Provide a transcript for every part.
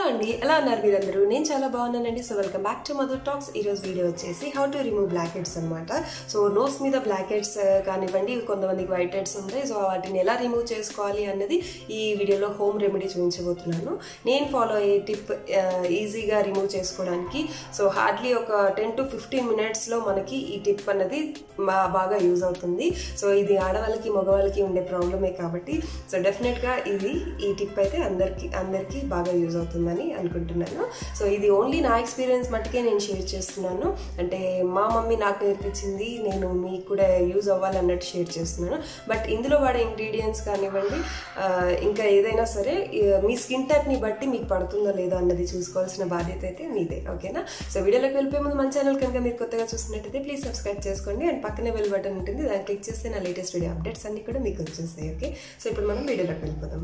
అండి ఎలా ఉన్నారు మీరందరూ నేను చాలా బాగున్నానండి so welcome back to Mother Talks ఈరోజు వీడియో వచ్చేసి how to remove blackheads అనమాట సో నోస్ మీద బ్లాక్ హెడ్స్ కానివ్వండి కొంతమందికి వైట్ హెడ్స్ ఉంటాయి సో వాటిని ఎలా రిమూవ్ చేసుకోవాలి అన్నది ఈ వీడియోలో హోమ్ రెమెడీ చూపించబోతున్నాను నేను ఫాలో అయ్యే టిప్ ఈజీగా రిమూవ్ చేసుకోవడానికి సో హార్డ్లీ ఒక టెన్ టు ఫిఫ్టీన్ మినిట్స్లో మనకి ఈ టిప్ అన్నది బా- బాగా యూజ్ అవుతుంది సో ఇది ఆడవాళ్ళకి మగవాళ్ళకి ఉండే ప్రాబ్లమే కాబట్టి సో డెఫినెట్గా ఇది ఈ టిప్ అయితే అందరికీ అందరికీ బాగా యూజ్ అవుతుందని అనుకుంటున్నాను సో ఇది ఓన్లీ నా ఎక్స్పీరియన్స్ మట్టుకే నేను షేర్ చేస్తున్నాను అంటే మా మమ్మీ నాకు నేర్పించింది నేను మీకు కూడా యూజ్ అవ్వాలన్నట్టు షేర్ చేస్తున్నాను బట్ ఇందులో వాడే ఇంగ్రీడియంట్స్ కానివ్వండి ఆ, ఇంకా ఏదైనా సరే ఈ, మీ స్కిన్ టైప్ని బట్టి మీకు పడుతుందో లేదో అన్నది చూసుకోవాల్సిన బాధ్యత అయితే మీదే ఓకేనా సో వీడియోలోకి వెళ్ళిపోయే ముందు మన ఛానల్ కనుక మీరు కొత్తగా చూస్తున్నట్టయితే ప్లీజ్ సబ్స్క్రైబ్ చేసుకోండి అండ్ పక్కనే బెల్ బటన్ ఉంటుంది దాన్ని క్లిక్ చేస్తే నా లేటెస్ట్ వీడియో అప్డేట్స్ అన్ని కూడా మీకు వచ్చేస్తాయి ఓకే సో ఇప్పుడు మనం వీడియోలోకి వెళ్ళిపోదాం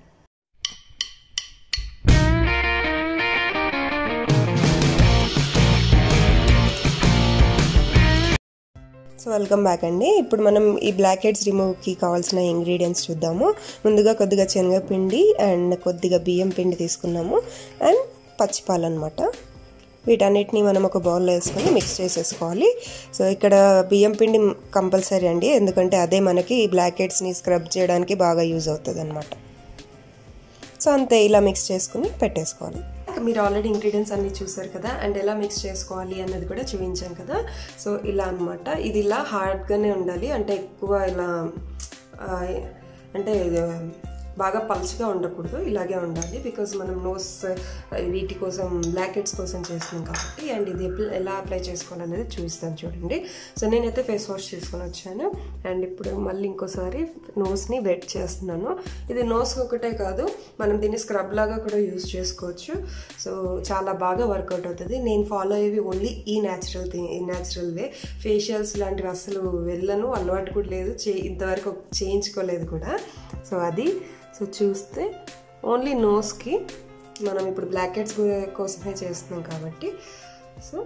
సో వెల్కమ్ బ్యాక్ అండి ఇప్పుడు మనం ఈ బ్లాక్ హెడ్స్ రిమూవ్కి కావాల్సిన ఇంగ్రీడియంట్స్ చూద్దాము ముందుగా కొద్దిగా శనగపిండి అండ్ కొద్దిగా బియ్యం పిండి తీసుకున్నాము అండ్ పచ్చిపాలు అనమాట వీటన్నిటిని మనం ఒక బౌల్లో వేసుకొని మిక్స్ చేసేసుకోవాలి సో ఇక్కడ బియ్యం పిండి కంపల్సరీ అండి ఎందుకంటే అదే మనకి ఈ బ్లాక్ హెడ్స్ని స్క్రబ్ చేయడానికి బాగా యూజ్ అవుతుంది అనమాట సో అంతే ఇలా మిక్స్ చేసుకుని పెట్టేసుకోవాలి మీరు ఆల్రెడీ ఇంగ్రీడియంట్స్ అన్ని చూసారు కదా అండ్ ఎలా మిక్స్ చేసుకోవాలి అన్నది కూడా చూపించాం కదా సో ఇలా అనమాట ఇది ఇలా హార్డ్గానే ఉండాలి అంటే ఎక్కువ ఇలా ఆ, అంటే ఇది బాగా పల్చగా ఉండకూడదు ఇలాగే ఉండాలి బికాజ్ మనం నోస్ వీటి కోసం బ్లాక్ హెడ్స్ కోసం చేస్తున్నాం కాబట్టి అండ్ ఇది ఎప్ల- ఎలా అప్లై చేసుకోవాలనేది చూపిస్తాను చూడండి సో నేనైతే ఫేస్ వాష్ చేసుకొని వచ్చాను అండ్ ఇప్పుడు మళ్ళీ ఇంకోసారి నోస్ని వెట్ చేస్తున్నాను ఇది నోస్ ఒకటే కాదు మనం దీన్ని స్క్రబ్ లాగా కూడా యూజ్ చేసుకోవచ్చు సో చాలా బాగా వర్కౌట్ అవుతుంది నేను ఫాలో అయ్యేవి ఓన్లీ ఈ న్యాచురల్ థింగ్ ఈ న్యాచురల్ వే ఫేషియల్స్ లాంటివి అసలు వెళ్ళను అలవాటు కూడా లేదు చే ఇంతవరకు చేయించుకోలేదు కూడా సో అది సో చూస్తే ఓన్లీ నోస్కి మనం ఇప్పుడు బ్లాక్ హెడ్స్ కోసమే చేస్తున్నాం కాబట్టి సో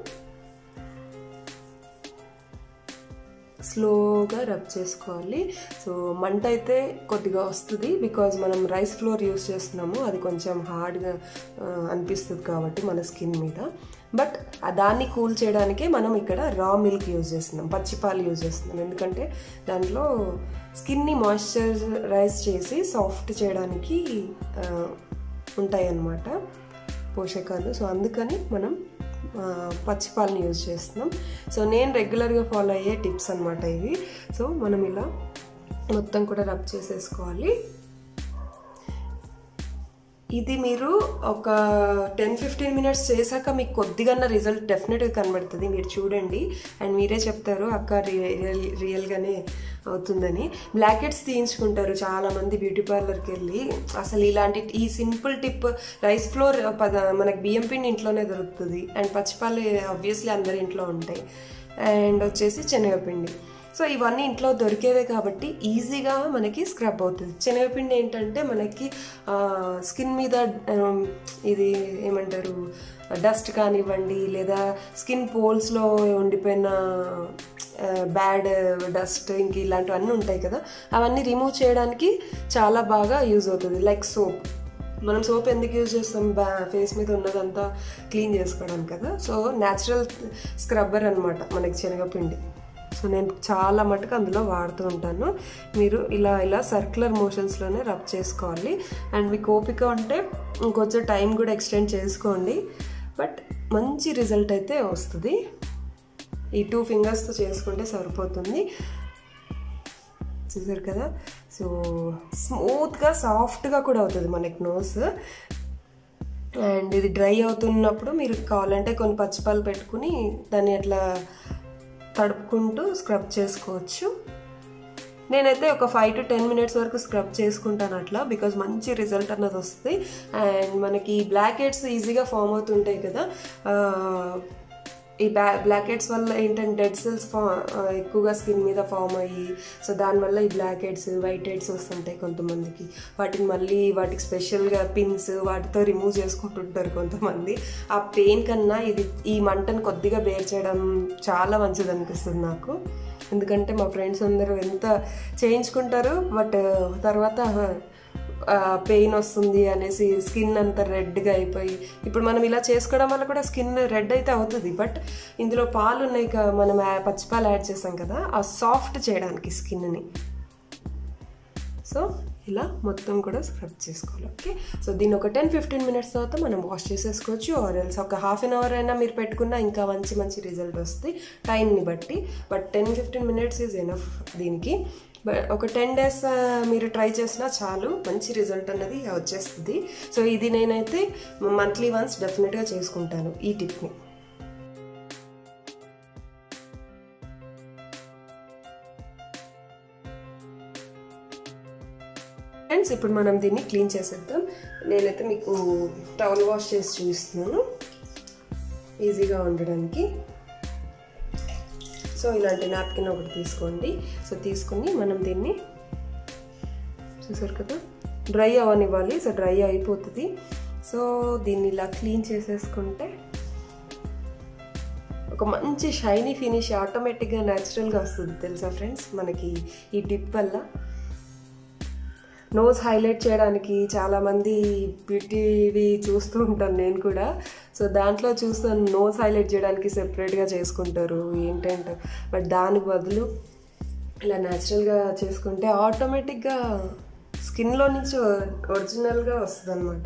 స్లోగా రబ్ చేసుకోవాలి సో మంట అయితే కొద్దిగా వస్తుంది బికాజ్ మనం రైస్ ఫ్లోర్ యూస్ చేస్తున్నాము అది కొంచెం హార్డ్గా అనిపిస్తుంది కాబట్టి మన స్కిన్ మీద బట్ దాన్ని కూల్ చేయడానికే మనం ఇక్కడ రా మిల్క్ యూజ్ చేస్తున్నాం పచ్చిపాలు యూజ్ చేస్తున్నాం ఎందుకంటే దాంట్లో స్కిన్ని మాయిశ్చరైజ్ చేసి సాఫ్ట్ చేయడానికి ఉంటాయి అన్నమాట పోషకాలు సో అందుకని మనం ఆ, పచ్చిపాలని యూజ్ చేస్తున్నాం సో నేను రెగ్యులర్గా ఫాలో అయ్యే టిప్స్ అనమాట ఇవి సో మనం ఇలా మొత్తం కూడా రబ్ చేసేసుకోవాలి ఇది మీరు ఒక టెన్ ఫిఫ్టీన్ మినిట్స్ చేశాక మీకు కొద్దిగా రిజల్ట్ డెఫినెట్గా కనబడుతుంది మీరు చూడండి అండ్ మీరే చెప్తారు అక్క రియల్ రియల్గానే అవుతుందని బ్లాక్ హెడ్స్ తీయించుకుంటారు చాలామంది బ్యూటీ పార్లర్కి వెళ్ళి అసలు ఇలాంటి ఈ సింపుల్ టిప్ రైస్ ఫ్లోర్ పద మనకి బియ్యం పిండి ఇంట్లోనే దొరుకుతుంది అండ్ పచ్చిపాలు ఆబ్వియస్లీ అందరి ఇంట్లో ఉంటాయి అండ్ వచ్చేసి శనగపిండి సో ఇవన్నీ ఇంట్లో దొరికేవే కాబట్టి ఈజీగా మనకి స్క్రబ్ అవుతుంది శనగపిండి ఏంటంటే మనకి స్కిన్ మీద ఆ, ఇది ఏమంటారు డస్ట్ కానివ్వండి లేదా స్కిన్ పోల్స్లో ఉండిపోయిన బ్యాడ్ డస్ట్ ఇంక ఇలాంటివన్నీ ఉంటాయి కదా అవన్నీ రిమూవ్ చేయడానికి చాలా బాగా యూజ్ అవుతుంది లైక్ సోప్ మనం సోప్ ఎందుకు యూజ్ చేస్తాం బ్యా ఫేస్ మీద ఉన్నదంతా క్లీన్ చేసుకోవడానికి కదా సో న్యాచురల్ స్క్రబ్బర్ అనమాట మనకి శనగపిండి సో నేను చాలా మటుకు అందులో వాడుతూ ఉంటాను మీరు ఇలా ఇలా సర్క్యులర్ మోషన్స్లోనే రబ్ చేసుకోవాలి అండ్ మీకు ఓపిక ఉంటే ఇంకొంచెం టైం కూడా ఎక్స్టెండ్ చేసుకోండి బట్ మంచి రిజల్ట్ అయితే వస్తుంది ఈ టూ ఫింగర్స్తో చేసుకుంటే సరిపోతుంది చూసారు కదా సో స్మూత్గా సాఫ్ట్గా కూడా అవుతుంది మనకి నోస్ అండ్ ఇది డ్రై అవుతున్నప్పుడు మీరు కావాలంటే కొన్ని పచ్చిపాలు పెట్టుకుని దాన్ని అట్లా తడుపుకుంటూ స్క్రబ్ చేసుకోవచ్చు నేనైతే ఒక ఫైవ్ టు టెన్ మినిట్స్ వరకు స్క్రబ్ చేసుకుంటాను అట్లా బికాజ్ మంచి రిజల్ట్ అన్నది వస్తుంది అండ్ మనకి బ్లాక్ హెడ్స్ ఈజీగా ఫామ్ అవుతుంటాయి కదా ఆ, ఈ బ్లా బ్లాక్ హెడ్స్ వల్ల ఏంటంటే డెడ్ సెల్స్ ఫా ఆ, ఎక్కువగా స్కిన్ మీద ఫామ్ అయ్యి సో దానివల్ల ఈ బ్లాక్ హెడ్స్ వైట్ హెడ్స్ వస్తుంటాయి కొంతమందికి వాటిని మళ్ళీ వాటికి స్పెషల్గా పిన్స్ వాటితో రిమూవ్ చేసుకుంటుంటారు కొంతమంది ఆ పెయిన్ కన్నా ఇది ఈ మంటను కొద్దిగా బేర్ చేయడం చాలా మంచిది అనిపిస్తుంది నాకు ఎందుకంటే మా ఫ్రెండ్స్ అందరూ ఎంత చేయించుకుంటారు బట్ తర్వాత పెయిన్ వస్తుంది అనేసి స్కిన్ అంతా రెడ్గా అయిపోయి ఇప్పుడు మనం ఇలా చేసుకోవడం వల్ల కూడా స్కిన్ రెడ్ అయితే అవుతుంది బట్ ఇందులో పాలు ఉన్నాయి కా- మనం యా- పచ్చిపాలు యాడ్ చేసాం కదా ఆ సాఫ్ట్ చేయడానికి స్కిన్ని సో ఇలా మొత్తం కూడా స్క్రబ్ చేసుకోవాలి ఓకే సో దీన్ని ఒక టెన్ ఫిఫ్టీన్ మినిట్స్ తర్వాత మనం వాష్ చేసేసుకోవచ్చు ఆర్ ఎల్స్ ఒక హాఫ్ అన్ అవర్ అయినా మీరు పెట్టుకున్నా ఇంకా మంచి మంచి రిజల్ట్ వస్తుంది టైంని బట్టి but ten fifteen minutes is enough దీనికి బట్ ఒక టెన్ డేస్ మీరు ట్రై చేసినా చాలు మంచి రిజల్ట్ అన్నది వచ్చేస్తుంది సో ఇది నేనైతే మంత్లీ వన్స్ డెఫినెట్గా చేసుకుంటాను ఈ టిప్ని ఫ్రెండ్స్ ఇప్పుడు మనం దీన్ని క్లీన్ చేసేద్దాం నేనైతే మీకు టవల్ వాష్ చేసి చూపిస్తున్నాను ఈజీగా ఉండడానికి సో ఇలాంటి నాప్కిన్ ఒకటి తీసుకోండి సో తీసుకుని మనం దీన్ని చూసారు కదా డ్రై అవనివ్వాలి సో డ్రై అయిపోతుంది సో దీన్ని ఇలా క్లీన్ చేసేసుకుంటే ఒక మంచి షైనీ ఫినిష్ ఆటోమేటిక్గా న్యాచురల్గా వస్తుంది తెలుసా ఫ్రెండ్స్ మనకి ఈ టిప్ వల్ల నోస్ హైలైట్ చేయడానికి చాలామంది బ్యూటీవి చూస్తూ ఉంటాను నేను కూడా సో దాంట్లో చూస్తాను నోస్ హైలైట్ చేయడానికి సెపరేట్గా చేసుకుంటారు ఏంటంటే బట్ దాని బదులు ఇలా న్యాచురల్గా చేసుకుంటే ఆటోమేటిక్గా స్కిన్లో నుంచి ఒరిజినల్గా వస్తుంది అనమాట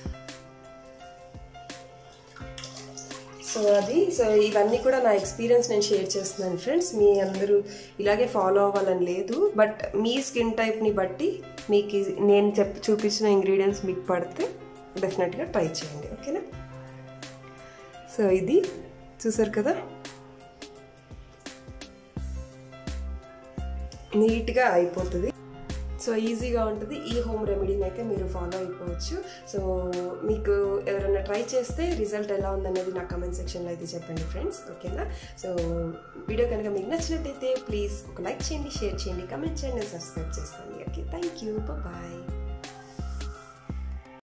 సో అది సో ఇవన్నీ కూడా నా ఎక్స్పీరియన్స్ నేను షేర్ చేస్తున్నాను ఫ్రెండ్స్ మీ అందరూ ఇలాగే ఫాలో అవ్వాలని లేదు బట్ మీ స్కిన్ టైప్ని బట్టి మీకు ఇది- నేను చెప్పి చూపించిన ఇంగ్రీడియంట్స్ మీకు పడితే డెఫినెట్గా ట్రై చేయండి ఓకేనా సో ఇది చూసారు కదా నీట్గా అయిపోతుంది సో ఈజీగా ఉంటుంది ఈ హోమ్ రెమెడీని అయితే మీరు ఫాలో అయిపోవచ్చు సో మీకు ఎవరైనా ట్రై చేస్తే రిజల్ట్ ఎలా ఉందనేది నా కమెంట్ సెక్షన్లో అయితే చెప్పండి ఫ్రెండ్స్ ఓకేనా సో వీడియో కనుక మీకు నచ్చినట్టయితే ప్లీజ్ ఒక లైక్ చేయండి షేర్ చేయండి కమెంట్ చేయండి సబ్స్క్రైబ్ చేసుకోండి ఓకే థ్యాంక్ యూ బాయ్